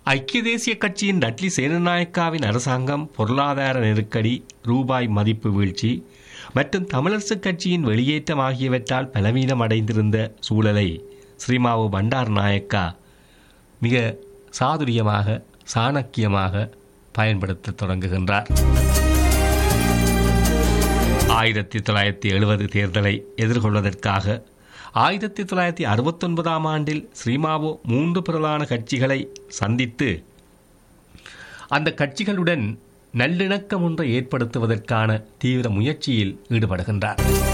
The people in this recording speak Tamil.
ஐக்கிய தேசிய கட்சியின் டட்லி சேனநாயக்காவின் அரசாங்கம் பொருளாதார நெருக்கடி ரூபாய் மதிப்பு வீழ்ச்சி மற்றும் தமிழரசுக் கட்சியின் வெளியேற்றம் ஆகியவற்றால் பலவீனம் அடைந்திருந்த சூழலை ஸ்ரீமாவு பண்டார் நாயக்கா மிக சாதுரியமாக சாணக்கியமாக பயன்படுத்த தொடங்குகின்றார் ஆயிரத்தி தொள்ளாயிரத்தி எழுபது தேர்தலை எதிர்கொள்வதற்காக ஆயிரத்தி தொள்ளாயிரத்தி அறுபத்தொன்பதாம் ஆண்டில் ஸ்ரீமாவோ மூன்று பிரதான கட்சிகளை சந்தித்து அந்த கட்சிகளுடன் நல்லிணக்கம் ஒன்றை ஏற்படுத்துவதற்கான தீவிர முயற்சியில் ஈடுபடுகின்றார்